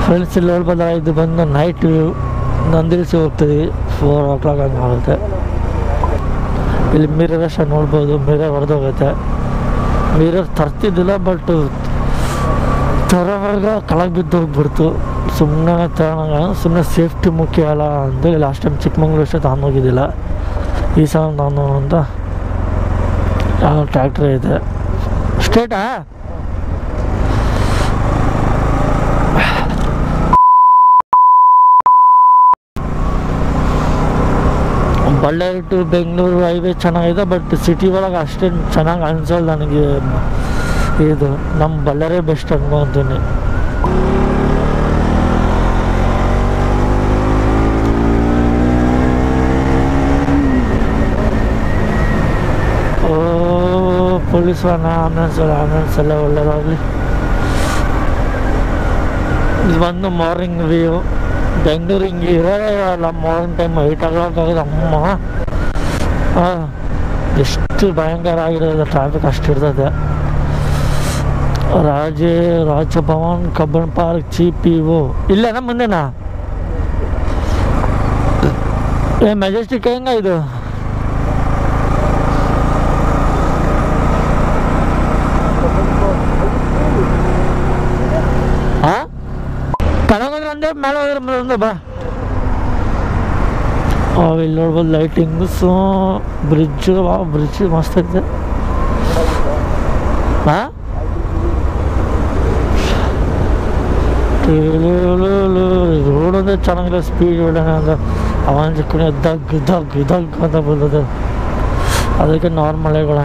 Friends ಇಲ್ಲಿ ಹೇಳ್ಬೋದ ಇದು ಬಂದು ನೈಟ್ ವ್ಯೂ ನಂದಿಲ್ಸಿ ಹೋಗ್ತೀವಿ ಫೋರ್ ಓ ಕ್ಲಾಕ್ ಹಂಗೆ ಆಗುತ್ತೆ ಇಲ್ಲಿ ಮಿರರ್ ಅಷ್ಟೇ ನೋಡ್ಬೋದು ಮಿರರ್ ಹೊಡೆದೋಗುತ್ತೆ ಮಿರರ್ ತರ್ತಿದ್ದಿಲ್ಲ ಬಟ್ ತರೋವಾಗ ಕೆಳಗೆ ಬಿದ್ದು ಹೋಗ್ಬಿಡ್ತು ಸುಮ್ಮನೆ ತರೋಣ ಸುಮ್ಮನೆ ಸೇಫ್ಟಿ ಮುಖ್ಯ ಅಲ್ಲ ಅಂತೇಳಿ ಲಾಸ್ಟ್ ಟೈಮ್ ಚಿಕ್ಕಮಂಗ್ಳೂರು ಅಷ್ಟೇ ತಗೊಂಡು ಹೋಗಿದ್ದಿಲ್ಲ ಈ ಸಲ ನಾನು ಅಂತ ಯಾವ ಟ್ರ್ಯಾಕ್ಟ್ರ್ ಇದೆ ಸ್ಟೇಟಾ ಬಳ್ಳಾರಿ ಟು ಬೆಂಗಳೂರು ಹೈವೇ ಚೆನ್ನಾಗಿದೆ ಬಟ್ ಸಿಟಿ ಒಳಗೆ ಅಷ್ಟೇನು ಚೆನ್ನಾಗಿ ಅನ್ಸಲ್ಲ ನನಗೆ ಇದು ನಮ್ಮ ಬಳ್ಳಾರಿ ಬೆಸ್ಟ್ ಅನ್ಕೊಂತೀನಿ ಓ ಪೊಲೀಸ್ ವಾಹನ ಆಂಬುಲೆನ್ಸ್ ಆಂಬುಲೆನ್ಸ್ ಎಲ್ಲ ಒಳ್ಳೆಯದಾಗಲಿ ಇದು ಬಂದು ಮಾರ್ನಿಂಗ್ ವ್ಯೂ ಬೆಂಗಳೂರು ಹಿಂಗೆ ಇರೋದೇ ಇರಲ್ಲ ಮಾರ್ನಿಂಗ್ ಟೈಮ್ ಏಯ್ಟ್ ಓ ಕ್ಲಾಕ್ ಆಗಿದೆ ಅಮ್ಮ ಆ, ಎಷ್ಟು ಭಯಂಕರ ಆಗಿರೋದು ಟ್ರಾಫಿಕ್ ಅಷ್ಟು ಇರ್ತದೆ ರಾಜೇ ರಾಜಭವನ್ ಕಬ್ಬನ್ ಪಾರ್ಕ್ ಚಿ ಪಿ ಓ ಇಲ್ಲೇನಾ ಮುಂದೆನಾ ಏ ಮೆಜೆಸ್ಟಿಕ್ ಹೆಂಗ ಇದು ಹಾ ಕೆಳಗೋದ್ರೆ ಒಂದೇ ಮೇಲೆ ಹೋದ್ರೆ ಮುಂದೆ ಒಂದೇ ಬಾ ಆ, ಇಲ್ಲಿ ನೋಡ್ಬೋದು ಲೈಟಿಂಗ್ಸು ಬ್ರಿಡ್ಜ್ ವಾ ಬ್ರಿಡ್ಜ್ ಮಸ್ತ್ ಐತೆ ಹಾ ರೋಡ್ ಅಂದ್ರೆ ಚೆನ್ನಾಗಿಲ್ಲ ಸ್ಪೀಡ್ ಹೊಡೋಣ ಅಂದ್ರೆ ಅವನ ಚಿಕ್ಕಣೆ ದಗ್ ದಗ್ ದಗ್ ಅಂತ ಬರ್ತದೆ ಅದಕ್ಕೆ ನಾರ್ಮಲ್ ಕೊಡೋಣ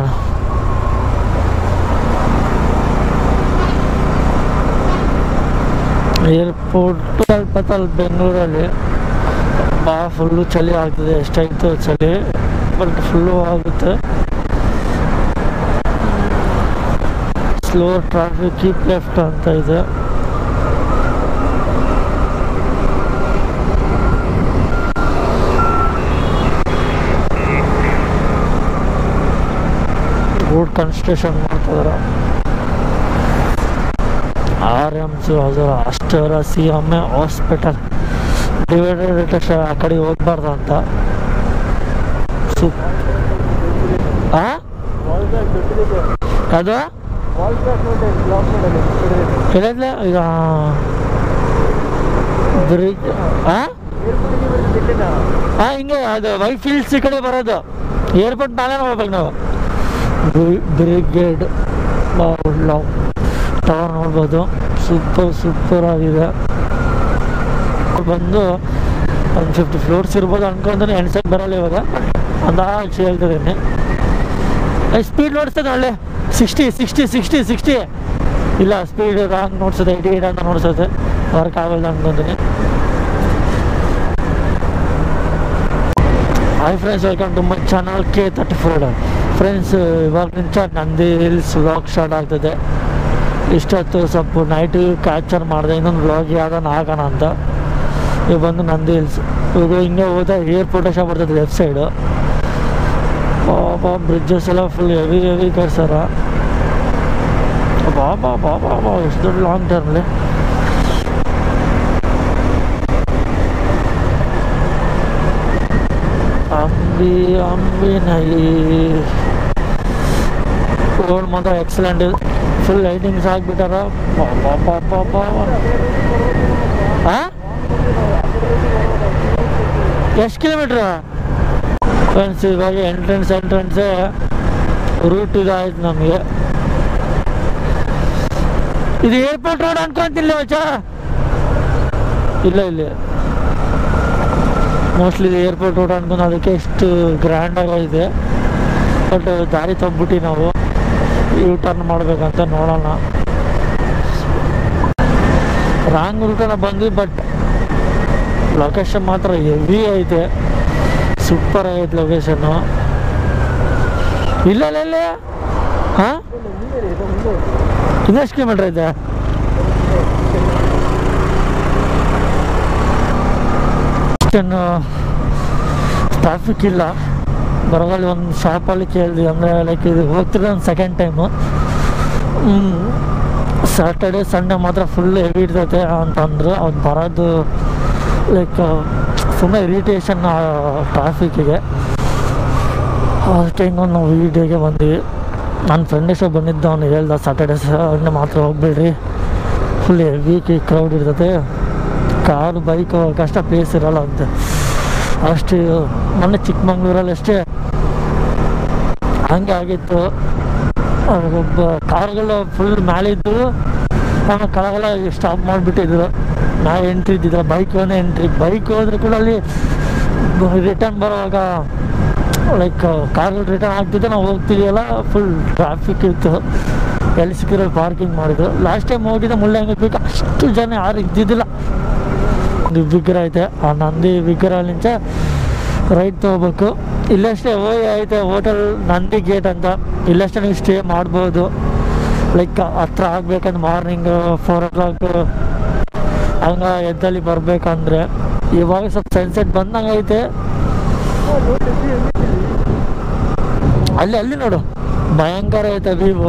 ಏರ್ಪೋರ್ಟ್ ಸ್ವಲ್ಪ ತಲ್ ಬೆಂಗಳೂರಲ್ಲಿ ಬಾ ಫುಲ್ಲು ಚಳಿ ಆಗ್ತದೆ ಎಷ್ಟಾಯ್ತು ಚಳಿ ಬಟ್ ಫುಲ್ಲು ಆಗುತ್ತೆ ಸ್ಲೋ ಟ್ರಾಫಿಕ್ ಕೀಪ್ ಲೆಫ್ಟ್ ಅಂತ ಇದೆ ರೋಡ್ ಕನ್ಸ್ಟ್ರಕ್ಷನ್ ಮಾಡ್ತಿದಾರೆ ಆರ್ ಎಮ್ ಸಿ ಹಜರ ಅಷ್ಟರ C M A hospital divided ಆ ಕಡೆ ಹೋಗ್ಬಾರ್ದು ಅಂತ ಸೂಪ್ ಆ ಅದು ಹೇಳಿದ್ಲೆ ಈಗ ಬ್ರಿಡ್ಜ್ ಆ ಹಾಂ ಹಿಂಗೆ ಅದು ವೈಟ್ ಫೀಲ್ಡ್ಸ್ ಈ ಕಡೆ ಬರೋದು ಏರ್ಪೋರ್ಟ್ ಮೇಲೆ ಹೋಗ್ಬೇಕು ನಾವು ಬ್ರಿಗೇಡ್ ಲವ್ ಟವರ್ ನೋಡ್ಬೋದು ಸೂಪರ್ ಸೂಪರ್ ಆಗಿದೆ ಬಂದು ಒಂದು ಫಿಫ್ಟಿ ಫ್ಲೋರ್ಸ್ ಇರ್ಬೋದು ಅನ್ಕೊಂತಾನೆ ಎಣ್ಸಕ್ಕೆ ಬರಲ್ಲ ಇವಾಗ ಅಂದಾಜು ಹೇಳ್ತಿದ್ದೀನಿ ಸ್ಪೀಡ್ ನೋಡಿಸ್ತದೆ ಒಳ್ಳೆ ಸಿಕ್ಸ್ಟಿ ಸಿಕ್ಸ್ಟಿ ಸಿಕ್ಸ್ಟಿ ಸಿಕ್ಸ್ಟಿ ಇಲ್ಲ ಸ್ಪೀಡ್ ರಾಂಗ್ ನೋಡ್ಸೋದು ಏಯ್ಟಿ ಏಯ್ಟ್ ಅಂತ ನೋಡ್ಸೋದು ವರ್ಕ್ ಆಗಲ್ಲ ಅನ್ಕೊಂತೀನಿ hi friends welcome to my channel K thirty four friends ಇವಾಗ ನಿಂಚ ನಂದಿ ಹಿಲ್ಸ್ ವ್ಲಾಗ್ ಸ್ಟಾರ್ಟ್ ಆಗ್ತದೆ ಇಷ್ಟೊತ್ತು ಸ್ವಲ್ಪ ನೈಟ್ ಕ್ಯಾಪ್ಚರ್ ಮಾಡಿದೆ ಇನ್ನೊಂದು ವ್ಲಾಗ್ ಯಾವ್ದಾನ ಹಾಕೋಣ ಅಂತ ಇವಾಗ ಬಂದು ನಂದಿ ಹಿಲ್ಸ್ ಇವಾಗ ಹಿಂಗೆ ಹೋದ ಏರ್ಪೋರ್ಟ್ ಅಷ್ಟೇ ಬರ್ತದೆ ಲೆಫ್ಟ್ ಸೈಡು ಬಾಬಾ ಬ್ರಿಡ್ಜಸ್ ಎಲ್ಲ ಫುಲ್ ಹೆವಿ ಹೆವಿ ಕಟ್ಸಾರ ಬಾಬಾ ಬಾಬಾ ಬಾ ಎಷ್ಟು ದೊಡ್ಡ ಲಾಂಗ್ ಟರ್ಮ್ಲಿ ಅಂಬಿ ಅಂಬಿ ನೈ ರೋಡ್ ಮಾತ್ರ ಎಕ್ಸಲೆಂಟ್ ಫುಲ್ ಲೈಟಿಂಗ್ಸ್ ಹಾಕ್ಬಿಟ್ಟಾರ ಎಷ್ಟು ಕಿಲೋಮೀಟ್ರ್ ಫ್ರೆಂಡ್ಸ್ ಇವಾಗ ಎಂಟ್ರೆನ್ಸ್ ಎಂಟ್ರೆನ್ಸೇ ರೂಟ್ ಇದಾಯ್ತು ನಮಗೆ ಇದು ಏರ್ಪೋರ್ಟ್ ರೋಡ್ ಅನ್ಕೊಂತಿಲ್ಲ ಮಚ್ಚ ಇಲ್ಲ ಇಲ್ಲಿ ಮೋಸ್ಟ್ಲಿ ಇದು ಏರ್ಪೋರ್ಟ್ ರೋಡ್ ಅನ್ಕೊಂಡು ಅದಕ್ಕೆ ಎಷ್ಟು ಗ್ರ್ಯಾಂಡ್ ಆಗಿದೆ ಬಟ್ ದಾರಿ ತಗ್ಬಿಟ್ಟು ನಾವು ಯೂ ಟರ್ನ್ ಮಾಡ್ಬೇಕಂತ ನೋಡೋಣ ರಾಂಗ್ ರೂಟನ್ನ ಬಂದ್ವಿ ಬಟ್ ಲೊಕೇಶನ್ ಮಾತ್ರ ಹೆವಿ ಐತೆ ಸೂಪರ್ ಆಗೈತೆ ಲೊಕೇಶನ್ನು ಇಲ್ಲ ಇಲ್ಲ ಇಲ್ಲ ಹಾಂ ಇನ್ನೆಷ್ಟು ಕಿಲೋಮೀಟ್ರ್ ಐತೆ ಅಷ್ಟೇನು ಟ್ರಾಫಿಕ್ ಇಲ್ಲ ಬರಗಾಲಿ ಒಂದು ಶಾಪಲ್ಲಿ ಕೇಳಿದ್ವಿ ಅಂದರೆ ಲೈಕ್ ಇದು ಹೋಗ್ತಿರೋ ಒಂದು ಸೆಕೆಂಡ್ ಟೈಮು ಸ್ಯಾಟರ್ಡೆ ಸಂಡೇ ಮಾತ್ರ ಫುಲ್ ಹೆವಿ ಇರ್ತೈತೆ ಅಂತಂದ್ರು ಅವ್ನು ಬರೋದು ಲೈಕ್ ಸುಮ್ಮನೆ ಇರಿಟೇಷನ್ ಟ್ರಾಫಿಕ್ಕಿಗೆ ಅದಕ್ಕೆ ಹಿಂಗೊಂದು ನಾವು ಈ ಡೇಗೆ ಬಂದ್ವಿ ನನ್ನ ಫ್ರೆಂಡ್ ಎಷ್ಟೋ ಬಂದಿದ್ದ ಅವ್ನು ಹೇಳ್ದ ಸ್ಯಾಟರ್ಡೆ ಸಂಡೇ ಮಾತ್ರ ಹೋಗ್ಬೇಡ್ರಿ ಫುಲ್ ಹೆವಿ ಕ್ರೌಡ್ ಇರ್ತೈತೆ ಕಾರು ಬೈಕ್ ಕಷ್ಟ ಪ್ಲೇಸ್ ಇರಲ್ಲ ಅಂತೆ ಅಷ್ಟು ಮೊನ್ನೆ ಚಿಕ್ಕಮಂಗ್ಳೂರಲ್ಲಿ ಅಷ್ಟೇ ಹಂಗೆ ಆಗಿತ್ತು ಒಬ್ಬ ಕಾರ್ಗಳು ಫುಲ್ ಮೇಲಿದ್ದು ಆಮೇಲೆ ಕೆಳಗೆಲ್ಲ ಸ್ಟಾಪ್ ಮಾಡಿಬಿಟ್ಟಿದ್ರು ನಾವು ಎಂಟ್ರಿ ಇದ್ದಿಲ್ಲ ಬೈಕ್ ಎಂಟ್ರಿ ಬೈಕ್ ಹೋದ್ರೆ ಕೂಡ ಅಲ್ಲಿ ರಿಟರ್ನ್ ಬರುವಾಗ ಲೈಕ್ ಕಾರ್ಗಳು ರಿಟರ್ನ್ ಆಗ್ತಿದ್ದೆ ನಾವು ಹೋಗ್ತಿದ್ದೀವಲ್ಲ ಫುಲ್ ಟ್ರಾಫಿಕ್ ಇತ್ತು ಎಲ್ಲಿ ಸಿಕ್ಕಿರೋ ಪಾರ್ಕಿಂಗ್ ಮಾಡಿದ್ರು ಲಾಸ್ಟ್ ಟೈಮ್ ಹೋಗಿದ್ದೆ ಮುಳ್ಳಂಗೆ ಬೇಕು ಅಷ್ಟು ಜನ ಯಾರು ಇದ್ದಿದ್ದಿಲ್ಲ ಒಂದು ವಿಗ್ರಹ ಐತೆ ಆ ನಂದಿ ವಿಗ್ರಹಲಿಂಚ ರೈಟ್ ತೊಗೋಬೇಕು ಇಲ್ಲಷ್ಟೇ ಓಯ್ ಐತೆ ಹೋಟೆಲ್ ನಂದಿ ಗೇಟ್ ಅಂತ ಇಲ್ಲಷ್ಟೇ ನೀವು ಸ್ಟೇ ಮಾಡ್ಬೋದು ಲೈಕ್ ಹತ್ರ ಆಗ್ಬೇಕಂದ್ರೆ ಮಾರ್ನಿಂಗ್ ಫೋರ್ ಓ ಕ್ಲಾಕ್ ಹಂಗ ಎದ್ದಲ್ಲಿ ಬರ್ಬೇಕಂದ್ರೆ ಇವಾಗ ಸ್ವಲ್ಪ ಸನ್ಸೆಟ್ ಬಂದಂಗೆ ಐತೆ ಅಲ್ಲಿ ಅಲ್ಲಿ ನೋಡು ಭಯಂಕರ ಐತೆ ವ್ಯೂ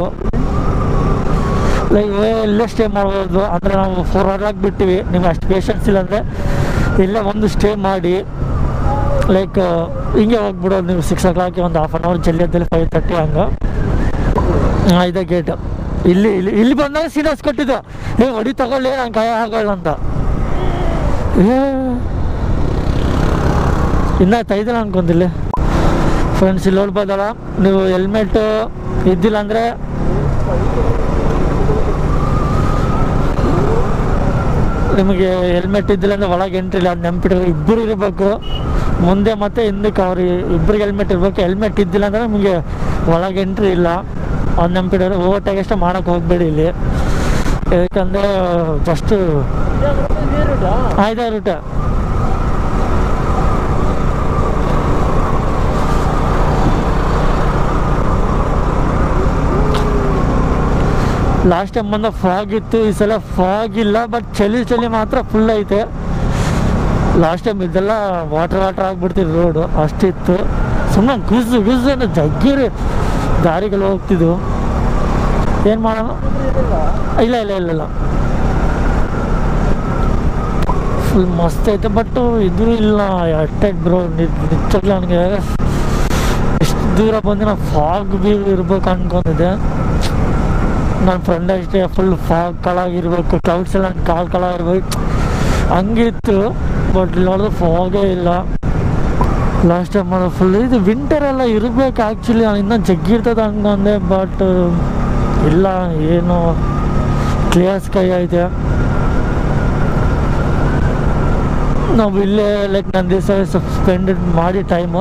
ಲೈಕ್ ಇಲ್ಲೇ ಸ್ಟೇ ಮಾಡ್ಬೋದು ಅಂದರೆ ನಾವು ಫೋರ್ ಓ ಕ್ಲಾಕ್ ಬಿಟ್ಟಿವಿ ನಿಮ್ಗೆ ಅಷ್ಟು ಪೇಷನ್ಸ್ ಇಲ್ಲ ಅಂದರೆ ಇಲ್ಲೇ ಒಂದು ಸ್ಟೇ ಮಾಡಿ ಲೈಕ್ ಹಿಂಗೆ ಹೋಗ್ಬಿಡೋದು ನೀವು ಸಿಕ್ಸ್ ಓ ಕ್ಲಾಕ್ಗೆ ಒಂದು ಹಾಫ್ ಆನ್ ಅವರ್ ಜಲ್ದಿಯಲ್ಲಿ ಫೈವ್ ತರ್ಟಿ ಹಂಗೆ ಆ, ಇದೆ ಗೇಟ್ ಇಲ್ಲಿ ಇಲ್ಲಿ ಇಲ್ಲಿ ಬಂದಾಗ ಸೀರಿಯಸ್ ಕೊಟ್ಟಿದ್ದು ಏ ಹೊಡಿ ತಗೊಳ್ಳಿ ನಾನು ಕೈ ಹಾಕೊಳ್ಳ ಅಂತ ಏ ಇನ್ನ ತೈದಲ್ಲ ಅನ್ಕೊಂತಿಲ್ಲಿ ಫ್ರೆಂಡ್ಸ್ ಇಲ್ಲಿ ನೋಡ್ಬೋದಲ್ಲ ನೀವು ಹೆಲ್ಮೆಟ್ ಇದ್ದಿಲ್ಲ ಅಂದರೆ ನಿಮಗೆ ಹೆಲ್ಮೆಟ್ ಇದ್ದಿಲ್ಲ ಅಂದರೆ ಒಳಗೆ ಎಂಟ್ರಿ ಇಲ್ಲ ಅದು ನೆನ್ಪಿಟ್ಟು ಇಬ್ಬರು ಇರಬೇಕು ಮುಂದೆ ಮತ್ತೆ ಹಿಂದಕ್ಕೆ ಅವ್ರಿಗೆ ಇಬ್ಬರಿಗೆ ಹೆಲ್ಮೆಟ್ ಇರಬೇಕು ಹೆಲ್ಮೆಟ್ ಇದ್ದಿಲ್ಲ ಅಂದರೆ ನಿಮಗೆ ಒಳಗೆ ಎಂಟ್ರಿ ಇಲ್ಲ ಅದು ನೆನ್ಪಿಡೋರು ಓವರ್ಟೇಕ್ ಅಷ್ಟೇ ಮಾಡೋಕೆ ಹೋಗಬೇಡಿ ಇಲ್ಲಿ ಯಾಕಂದರೆ ಫಸ್ಟು ಆಯ್ತಾ ರೂಟ ಲಾಸ್ಟ್ ಟೈಮ್ ಬಂದ ಫಾಗ್ ಇತ್ತು ಈ ಸಲ ಫಾಗ್ ಇಲ್ಲ ಬಟ್ ಚಳಿ ಚಳಿ ಮಾತ್ರ ಫುಲ್ ಐತೆ ಲಾಸ್ಟ್ ಟೈಮ್ ಇದೆಲ್ಲ ವಾಟರ್ ವಾಟರ್ ಆಗ್ಬಿಡ್ತಿದ್ದು ರೋಡು ಅಷ್ಟಿತ್ತು ಸುಮ್ಮನೆ ಗುಜು ಗುಜು ಅನ್ನೋ ಜಗ್ಗಿರಿ ದಾರಿಗಳು ಹೋಗ್ತಿದ್ವು ಏನು ಮಾಡೋಣ ಇಲ್ಲ ಇಲ್ಲ ಇಲ್ಲ ಇಲ್ಲ ಫುಲ್ ಮಸ್ತ್ ಐತೆ ಬಟ್ ಇದು ಇಲ್ಲ ಅಟ್ಟೈಟ್ ಬ್ರೋ ನಿಜವಾಗ್ಲೂ ನನಗೆ ಎಷ್ಟು ದೂರ ಬಂದು ನಾನು ಫಾಗ್ ಬಿ ಇರ್ಬೇಕು ಅನ್ಕೊಂಡಿದ್ದೆ ನನ್ನ ಫ್ರೆಂಡ್ ಅಷ್ಟೇ ಫುಲ್ ಫಾಗ್ ಕಳಾಗಿರ್ಬೇಕು ಕ್ಲೌಡ್ಸ್ ಎಲ್ಲ ಕಾಲ್ ಕಳಾಗಿರ್ಬೇಕು ಹಂಗಿತ್ತು ಬಟ್ ಇಲ್ಲಿ ನೋಡಿದ್ರೆ ಫಾಗೇ ಇಲ್ಲ ಲಾಸ್ಟ್ ಟೈಮ್ ಮಾಡೋದು ಫುಲ್ ಇದು ವಿಂಟರ್ ಎಲ್ಲ ಇರಬೇಕು ಆ್ಯಕ್ಚುಲಿ ಇನ್ನೂ ಜಗ್ಗಿರ್ತದೆ ಹಂಗಂದೆ ಬಟ್ ಇಲ್ಲ ಏನು ಕ್ಲಿಯರ್ ಸ್ಕೈ ಐತೆ ನಾವು ಇಲ್ಲೇ ಲೈಕ್ ನನ್ನ ದಿವಸ ಸ್ಪೆಂಡ್ ಮಾಡಿ ಟೈಮು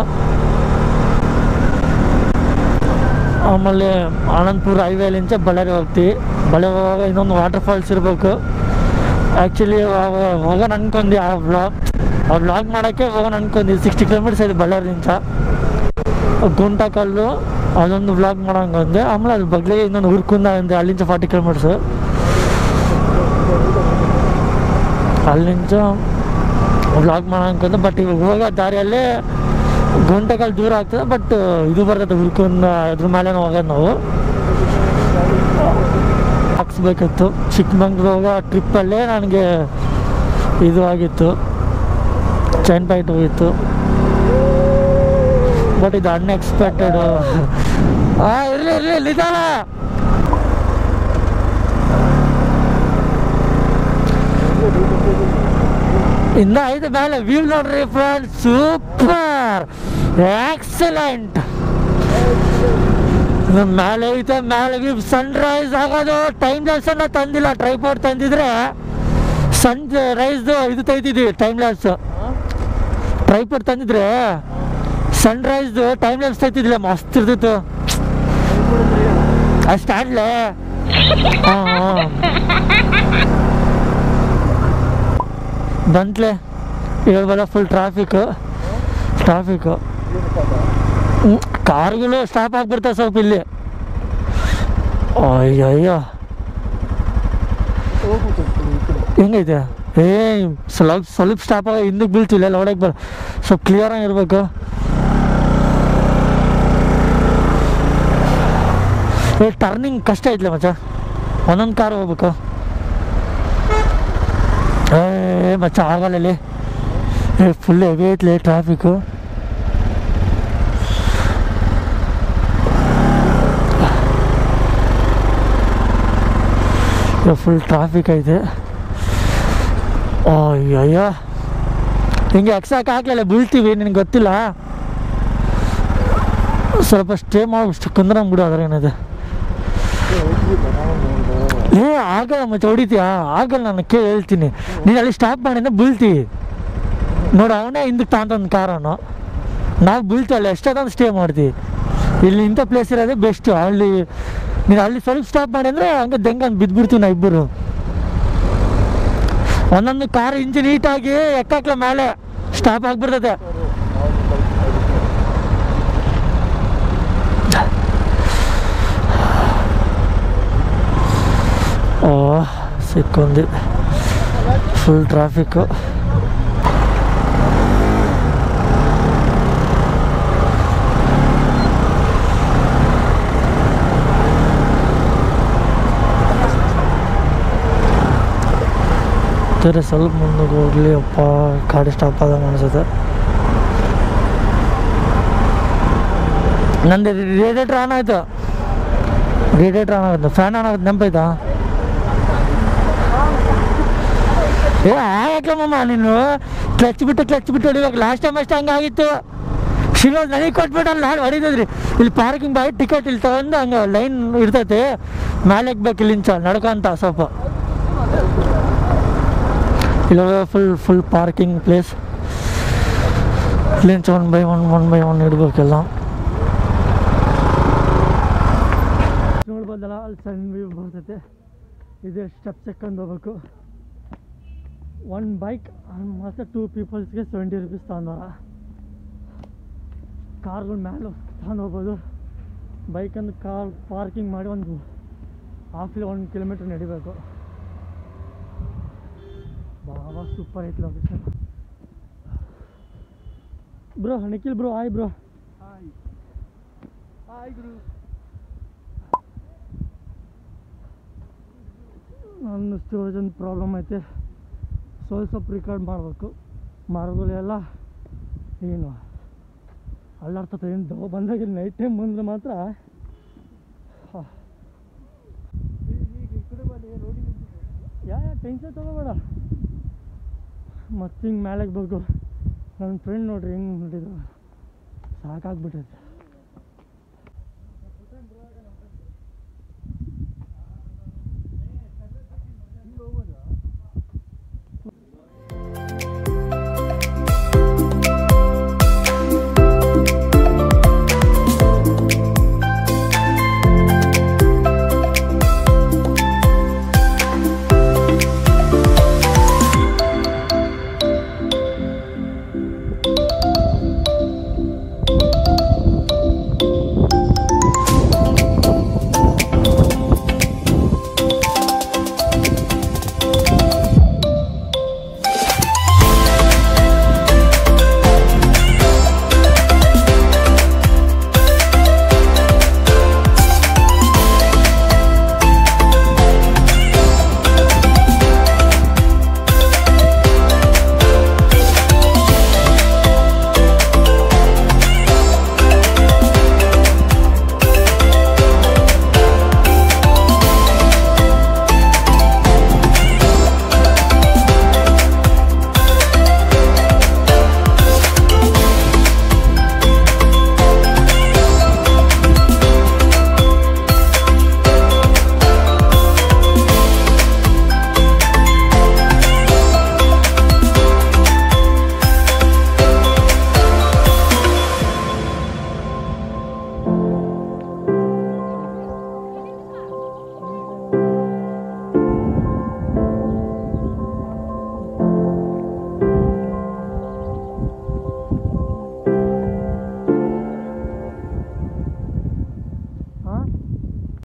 ಆಮೇಲೆ ಆನಂದ್ಪುರ ಹೈವೇಲಿಂದ ಬಳ್ಳಾರಿ ಹೋಗ್ತೀವಿ ಬಳ್ಳಾರಿ ಹೋಗುವಾಗ ಇನ್ನೊಂದು ವಾಟರ್ ಫಾಲ್ಸ್ ಇರಬೇಕು ಆ್ಯಕ್ಚುಲಿ ಹೋಗೋಣ ಅನ್ಕೊಂಡಿ ಆ ವ್ಲಾಗ್ ಆ ವ್ಲಾಗ್ ಮಾಡೋಕ್ಕೆ ಹೋಗೋಣ ಅನ್ಕೊಂಡಿ ಸಿಕ್ಸ್ಟಿ ಕಿಲೋಮೀಟರ್ಸ್ ಇದೆ ಬಳ್ಳಾರಿಯಿಂದ ಗುಂಟಕಲ್ಲು ಅದೊಂದು ವ್ಲಾಗ್ ಮಾಡೋಂಗಂದೆ ಆಮೇಲೆ ಅದ್ರ ಬಗ್ಲಿಗೆ ಇನ್ನೊಂದು ಹುರ್ಕುಂದ ಅಂದೆ ಅಲ್ಲಿಂದ ಫಾರ್ಟಿ ಕಿಲೋಮೀಟರ್ಸು ಅಲ್ಲಿಂದ ವ್ಲಾಗ್ ಮಾಡೋಂಕಂದ್ರೆ ಬಟ್ ಇವಾಗ ಹೋಗೋ ದಾರಿಯಲ್ಲೇ ಗುಂಟಕಲ್ ದೂರ ಆಗ್ತದೆ ಬಟ್ ಇದು ಬರ್ತದೆ ಹುರ್ಕುಂದ ಅದ್ರ ಮೇಲೆ ಹೋಗೋದು ನಾವು ಹಾಕ್ಸ್ಬೇಕಿತ್ತು ಚಿಕ್ಕಮಂಗ್ಳೂರು ಹೋಗೋ ಟ್ರಿಪ್ಪಲ್ಲೇ ನನಗೆ ಇದು ಆಗಿತ್ತು ಚೈನ್ ಪಾಯಿಂಟ್ ಹೋಗಿತ್ತು ಬಟ್ ಇದು ಅನ್ಎಕ್ಸ್ಪೆಕ್ಟೆಡ್ ಹಾಂ ಇರಲಿ ಇರಲಿ ನಿಧಾನ ಇನ್ನ ಐದು ಮೇಲೆ ವ್ಯೂ ನೋಡ್ರಿ ಫ್ರೆಂಡ್ ಸೂಪರ್ ಎಕ್ಸಲೆಂಟ್ ಮೇಲೆ ಐತೆ ಮೇಲೆ ವ್ಯೂ ಸನ್ರೈಸ್ ಆಗೋದು ಟೈಮ್ ಲ್ಯಾಪ್ಸನ್ನ ತಂದಿಲ್ಲ ಟ್ರೈಪೋರ್ಟ್ ತಂದಿದ್ರೆ ಸನ್ ರೈಸ್ದು ಇದು ತೆಗ್ದಿದ್ವಿ ಟೈಮ್ ಲ್ಯಾಪ್ಸ್ ಟ್ರೈಪೋರ್ಟ್ ತಂದಿದ್ರೆ ಸನ್ರೈಸ್ದು ಟೈಮ್ ಲ್ಯಾಪ್ಸ್ ತೆಗ್ದಿದ್ದಿಲ್ಲ ಮಸ್ತ್ ಇರ್ತಿತ್ತು ಅಷ್ಟು ಆಡ್ಲೆ ಹಾಂ ಹಾಂ ಬಂತ್ಲೆ ಹೇಳ್ಬಲ್ಲ ಫುಲ್ ಟ್ರಾಫಿಕ್ಕು ಟ್ರಾಫಿಕ್ಕು ಕಾರ್ಗಳು ಸ್ಟಾಪ್ ಆಗ್ಬಿಡ್ತಾವೆ ಸ್ವಲ್ಪ ಇಲ್ಲಿ ಅಯ್ಯಯ್ಯೋ ಹೆಂಗೈತೆ ಏ ಸ್ವಲ್ಪ ಸ್ವಲ್ಪ ಸ್ಟಾಪ್ ಆಗ ಹಿಂದಕ್ಕೆ ಬೀಳ್ತಿಲ್ಲ ನೋಡಕ್ಕೆ ಬರ ಸ್ವಲ್ಪ ಕ್ಲಿಯರ್ ಆಗಿರ್ಬೇಕು ಏ ಟರ್ನಿಂಗ್ ಕಷ್ಟ ಐತ್ಲೆ ಮಚ್ಚ ಒಂದೊಂದು ಕಾರ್ ಹೋಗ್ಬೇಕು ಏ ಮಚ್ಚ ಆಗಲ್ಲ ಇಲ್ಲಿ ಏ ಫುಲ್ ಹೆವಿ ಐತ್ಲಿ ಟ್ರಾಫಿಕ್ಕು ಫುಲ್ ಟ್ರಾಫಿಕ್ ಐತೆ ಅಯ್ಯಯ್ಯೋ ಹಿಂಗೆ ಎಕ್ಸಾಕ್ ಹಾಕ್ಲಿಲ್ಲ ಬೀಳ್ತೀವಿ ನಿನಗೆ ಗೊತ್ತಿಲ್ಲ ಸ್ವಲ್ಪ ಸ್ಟೇ ಮಾಡಿ ಕುಂದ್ರಂಬಿಡು ಅದ್ರ ಏನಿದೆ ಏ ಆಗಲ್ಲ ಮತ್ತೆ ಹೊಡಿತೀಯಾ ಆಗಲ್ಲ ನಾನು ಕೇಳಿ ಹೇಳ್ತೀನಿ ನೀನು ಅಲ್ಲಿ ಸ್ಟಾಪ್ ಮಾಡಿದ್ರೆ ಬೀಳ್ತೀವಿ ನೋಡು ಅವನೇ ಹಿಂದಕ್ಕೆ ತಾಂತಂದು ಕಾರನ್ನು ನಾವು ಬೀಳ್ತೀವಲ್ಲ ಎಷ್ಟೊತ್ತಂದು ಸ್ಟೇ ಮಾಡ್ತೀವಿ ಇಲ್ಲಿ ಇಂಥ ಪ್ಲೇಸ್ ಇರೋದೇ ಬೆಸ್ಟು ಅಲ್ಲಿ ನೀನು ಅಲ್ಲಿ ಸ್ವಲ್ಪ ಸ್ಟಾಪ್ ಮಾಡಿ ಅಂದರೆ ಹಂಗೆ ದಂಗಂದು ಬಿದ್ದುಬಿಡ್ತೀವಿ ನಾ ಇಬ್ಬರು ಒಂದೊಂದು ಕಾರ್ ಇಂಜಿನ್ ನೀಟಾಗಿ ಎಕ್ಕಾಕ್ಲ ಮೇಲೆ ಸ್ಟಾಪ್ ಆಗಿಬಿಡ್ತದೆ ಓ ಸಿಕ್ಕೊಂದು ಫುಲ್ ಟ್ರಾಫಿಕ್ಕು ಬೇರೆ ಸ್ವಲ್ಪ ಮುಂದಕ್ಕೆ ಹೋಗ್ಲಿ ಅಪ್ಪ ಗಾಡಿ ಸ್ಟಾಪ್ ಆದಂಗೆ ಅನ್ಸುತ್ತೆ ನಂದು ರೇಡಿಯೇಟ್ರ್ ಆನ್ ಆಯ್ತು ರೇಡಿಯೇಟ್ರ್ ಆನ್ ಆಗುತ್ತೆ ಫ್ಯಾನ್ ಆನ್ ಆಗುತ್ತೆ ನೆನಪಾಯ್ತಾ ಏ ಯಾಕಮ್ಮಮ್ಮ ನೀನು ಕ್ಲಚ್ ಬಿಟ್ಟು ಕ್ಲಚ್ ಬಿಟ್ಟು ಹೊಡಿಬೇಕು ಲಾಸ್ಟ್ ಟೈಮ್ ಅಷ್ಟೇ ಹಂಗೆ ಆಗಿತ್ತು ಶಿವರಾಜ್ ನನಗೆ ಕೊಟ್ಬಿಟ್ಟು ಅಲ್ಲಿ ನಾನು ಹೊಡಿತಿದ್ರಿ ಇಲ್ಲಿ ಪಾರ್ಕಿಂಗ್ ಬಾಯ್ ಟಿಕೆಟ್ ಇಲ್ಲಿ ತಗೊಂಡು ಹಂಗೆ ಲೈನ್ ಇರ್ತೈತೆ ಮೇಲೆ ಬೇಕು ಇಲ್ಲಿಂಚ ನಡ್ಕೊಂತ ಸ್ವಲ್ಪ ಇಲ್ಲ ಫುಲ್ ಫುಲ್ ಪಾರ್ಕಿಂಗ್ ಪ್ಲೇಸ್ ಇಲ್ಲಿಂಚ one by one one by one ಇಡ್ಬೇಕೆಲ್ಲ ನೋಡ್ಬೋದಲ್ಲ ಅಲ್ಲಿ ಸಣ್ಣ ವ್ಯೂ ಬರ್ತೈತೆ ಇದೆ ಸ್ಟೆಪ್ ಚೆಕ್ಕೊಂಡು ಹೋಗ್ಬೇಕು ಒನ್ ಬೈಕ್ ಮತ್ತು ಟೂ ಪೀಪಲ್ಸ್ಗೆ ಸೆವೆಂಟಿ ರುಪೀಸ್ ತಗೊಂಡಾರ ಕಾರ್ಗಳ ಮೇಲೆ ತಗೊಂಡು ಹೋಗ್ಬೋದು ಬೈಕಂದು ಕಾರ್ ಪಾರ್ಕಿಂಗ್ ಮಾಡಿ ಒಂದು ಹಾಫ್ ಇಲ್ಲ ಒಂದು ಕಿಲೋಮೀಟ್ರ್ ನಡಿಬೇಕು ಬಾಬಾ ಸೂಪರ್ ಐತಿ location bro Nikhil bro hi bro hi hi ಗುರು ನನ್ನ ಸ್ಟೋರೇಜ್ ಒಂದು ಪ್ರಾಬ್ಲಮ್ ಐತೆ ಸ್ವಲ್ಪ ಸ್ವಲ್ಪ ರಿಕಾರ್ಡ್ ಮಾಡಬೇಕು ಮಾರ್ಗಗಳು ಎಲ್ಲ ಏನು ಅಲ್ಲಾಡ್ತದೆ ಏನು ದವ ಬಂದಾಗ ನೈಟ್ ಟೈಮ್ ಬಂದರೆ ಮಾತ್ರ ಹಾ. ಈಗ ಈ ಕಡೆ ಬನ್ನಿ ರೋಡಿಗೆ ಯಾ ಯಾ ಟೆನ್ಷನ್ ತಗೋಬೇಡ ಮತ್ತೆ ಹಿಂಗೆ ಮೇಲೆಗೆ ಬೇಕು ನನ್ನ ಫ್ರೆಂಡ್ ನೋಡ್ರಿ ಹೆಂಗೆ ನೋಡಿದ್ರು ಸಾಕಾಗ್ಬಿಟ್ಟೈತೆ